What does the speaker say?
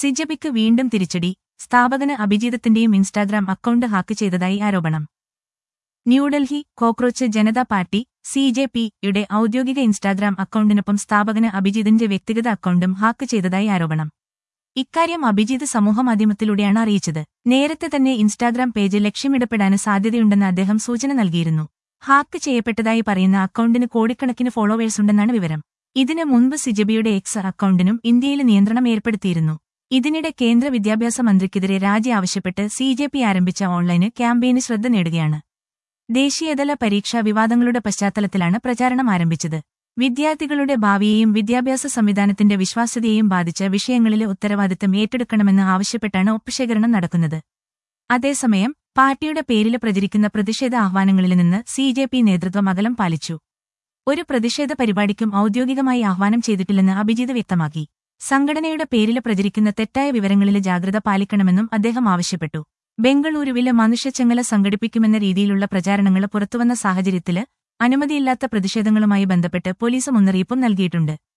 സിജബിക്ക് വീണ്ടും തിരിച്ചടി സ്ഥാപകന് അഭിജിതത്തിന്റെയും ഇൻസ്റ്റാഗ്രാം അക്കൗണ്ട് ഹാക്ക് ചെയ്തതായി ആരോപണം New Delhi cockroach Janata party C J പിയുടെ ഔദ്യോഗിക ഇൻസ്റ്റാഗ്രാം അക്കൗണ്ടിനൊപ്പം സ്ഥാപകന് അഭിജിതിന്റെ വ്യക്തിഗത അക്കൗണ്ടും ഹാക്ക് ചെയ്തതായി ആരോപണം ഇക്കാര്യം അഭിജിത്ത് സമൂഹമാധ്യമത്തിലൂടെയാണ് അറിയിച്ചത് നേരത്തെ തന്നെ ഇൻസ്റ്റാഗ്രാം പേജ് ലക്ഷ്യമിടപ്പെടാന് സാധ്യതയുണ്ടെന്ന് അദ്ദേഹം സൂചന നൽകിയിരുന്നു ഹാക്ക് ചെയ്യപ്പെട്ടതായി പറയുന്ന അക്കൗണ്ടിന് കോടിക്കണക്കിന് ഫോളോവേഴ്സുണ്ടെന്നാണ് വിവരം ഇതിന് മുൻപ് സിജബിയുടെ എക്സ് അക്കൗണ്ടിനും ഇന്ത്യയിൽ നിയന്ത്രണം ഏർപ്പെടുത്തിയിരുന്നു ഇതിനിടെ കേന്ദ്ര വിദ്യാഭ്യാസ മന്ത്രിക്കെതിരെ രാജി ആവശ്യപ്പെട്ട് സി ജെ പി ആരംഭിച്ച ഓൺലൈന് ക്യാമ്പയിന് ശ്രദ്ധ നേടുകയാണ് ദേശീയതല പരീക്ഷാ വിവാദങ്ങളുടെ പശ്ചാത്തലത്തിലാണ് പ്രചാരണം ആരംഭിച്ചത് വിദ്യാർത്ഥികളുടെ ഭാവിയെയും വിദ്യാഭ്യാസ സംവിധാനത്തിന്റെ വിശ്വാസ്യതയെയും ബാധിച്ച വിഷയങ്ങളിലെ ഉത്തരവാദിത്തം ഏറ്റെടുക്കണമെന്ന് ആവശ്യപ്പെട്ടാണ് ഒപ്പുശേഖരണം നടക്കുന്നത് അതേസമയം പാർട്ടിയുടെ പേരിൽ പ്രചരിക്കുന്ന പ്രതിഷേധ ആഹ്വാനങ്ങളിൽ നിന്ന് സി ജെ പി നേതൃത്വം അകലം പാലിച്ചു ഒരു പ്രതിഷേധ പരിപാടിക്കും ഔദ്യോഗികമായി ആഹ്വാനം ചെയ്തിട്ടില്ലെന്ന് അഭിജിത് വ്യക്തമാക്കി സംഘടനയുടെ പേരിൽ പ്രചരിക്കുന്ന തെറ്റായ വിവരങ്ങളിലെ ജാഗ്രത പാലിക്കണമെന്നും അദ്ദേഹം ആവശ്യപ്പെട്ടു ബംഗളൂരുവില് മനുഷ്യച്ചങ്ങല സംഘടിപ്പിക്കുമെന്ന രീതിയിലുള്ള പ്രചാരണങ്ങൾ പുറത്തുവന്ന സാഹചര്യത്തില് അനുമതിയില്ലാത്ത പ്രതിഷേധങ്ങളുമായി ബന്ധപ്പെട്ട് പോലീസ് മുന്നറിയിപ്പും നൽകിയിട്ടുണ്ട്